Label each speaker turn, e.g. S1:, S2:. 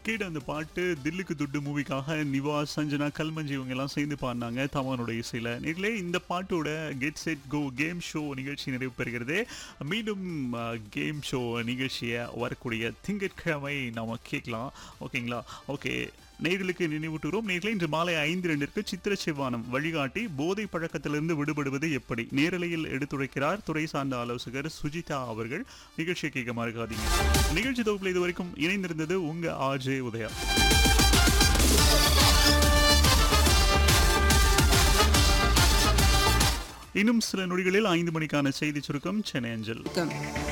S1: கேட்ட அந்த பாட்டு தில்லுக்கு துட்டு மூவிக்காக நிவா சஞ்சனா கல்மஞ்சி இவங்க எல்லாம் சேர்ந்து பாடினாங்க தமனோட இசையில் நேர்களே இந்த பாட்டோட get set go game show நிகழ்ச்சி நிறைவு பெறுகிறது மீண்டும் கேம் ஷோ நிகழ்ச்சியை வரக்கூடிய திங்கட்கிழமை நாம கேட்கலாம் ஓகேங்களா ஓகே நேர்களுக்கு நினைவூட்டுகிறோம் நேர்களை இன்று மாலை ஐந்து ரெண்டிற்கு சித்திர செவ்வானம் வழிகாட்டி போதை பழக்கத்திலிருந்து விடுபடுவது எப்படி நேரலையில் எடுத்துரைக்கிறார் துறை சார்ந்த ஆலோசகர் சுஜிதா அவர்கள் நிகழ்ச்சியை கேட்க மறக்காதீங்க நிகழ்ச்சி தொகுப்பில் இதுவரைக்கும் இணைந்திருந்தது உங்க ஆர்ஜே உதயா இன்னும் சில நொடிகளில் ஐந்து மணிக்கான செய்தி சுருக்கம் சென்னை அஞ்சல்
S2: வணக்கம்